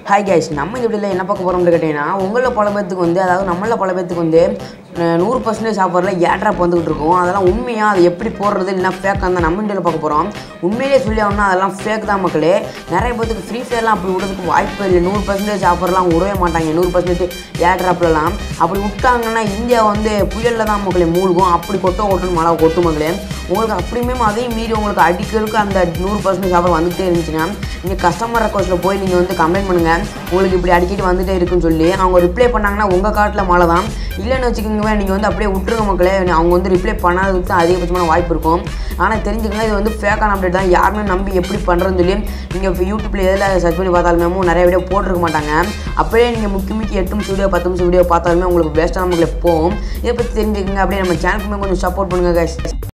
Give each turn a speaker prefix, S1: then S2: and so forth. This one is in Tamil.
S1: ஹாய் கைஸ் நம்ம இந்த வீடியோவில் என்ன பார்க்க போகிறோம்னு கேட்டிங்கன்னா உங்களில் பல பேர்த்துக்கு வந்து அதாவது நம்மள பல பேர்த்துக்கு வந்து அஹ், நூறு பர்சன்டேஜ் ஆஃபரில் ஏட்ராப் வந்துகிட்டு இருக்கும் அதெல்லாம் உண்மையாக அதை எப்படி போடுறது இல்லைனா ஃபேக்காக தான் நம்ம வீடியோவில் பார்க்க போகிறோம் உண்மையிலே சொல்லி ஆகணும்னா அதெல்லாம் ஃபேக் தான் மக்களே நிறைய பேர்த்துக்கு ஃப்ரீ ஃபயர்லாம் அப்படி விடுறதுக்கு வாய்ப்பு இல்லை நூறு பர்சன்டேஜ் ஆஃபர்லாம் விடவே மாட்டாங்க நூறு பர்சன்டேஜ் ஏட்ராப்லலாம் அப்படி விட்டாங்கன்னா இந்தியா வந்து புயலில் தான் மக்களே மூழ்கும் அப்படி கொட்ட கொட்டணும் மழை கொட்டும் மக்களே உங்களுக்கு அப்படியுமே அதையும் மீறி உங்களுக்கு அடிக்கிறதுக்கு அந்த நூறு பர்சன்டேஜ் ஆஃபர் வந்துகிட்டே இருந்துச்சுன்னா நீங்கள் கஸ்டமர் ரெக்வஸ்ட்டில் போய் நீங்கள் வந்து கம்ப்ளைண்ட் பண்ணுங்கள் உங்களுக்கு இப்படி அடிக்கடி வந்துட்டே இருக்குன்னு சொல்லி அவங்க ரிப்ளை பண்ணாங்கன்னா உங்கள் காட்டில் மழை தான் இல்லைன்னு வச்சுக்கோங்க நீங்கள் வந்து அப்படியே விட்டுருங்க மக்களே அவங்க வந்து ரிப்ளை பண்ணாததுக்கு தான் அதிகபட்சமான வாய்ப்பு இருக்கும் ஆனால் தெரிஞ்சுக்கங்க இது வந்து ஃபேக்கான அப்டேட் தான் யாருமே நம்பி எப்படி பண்ணுறதுன்னு சொல்லி நீங்கள் இப்போ யூடியூப்பில் எதில் சர்ச் பண்ணி பார்த்தாலுமே நிறைய வீடியோ போட்டிருக்க மாட்டாங்க அப்படியே நீங்கள் முக்கிய முக்கிய எட்டு நிமிஷம் வீடியோ பத்து நிமிஷம் வீடியோ பார்த்தாலுமே உங்களுக்கு வேஸ்ட்டான மக்களே போகும் இதை பற்றி தெரிஞ்சுக்கங்க அப்படியே நம்ம சேனலுக்குமே கொஞ்சம் சப்போர்ட் பண்ணுங்கள் guys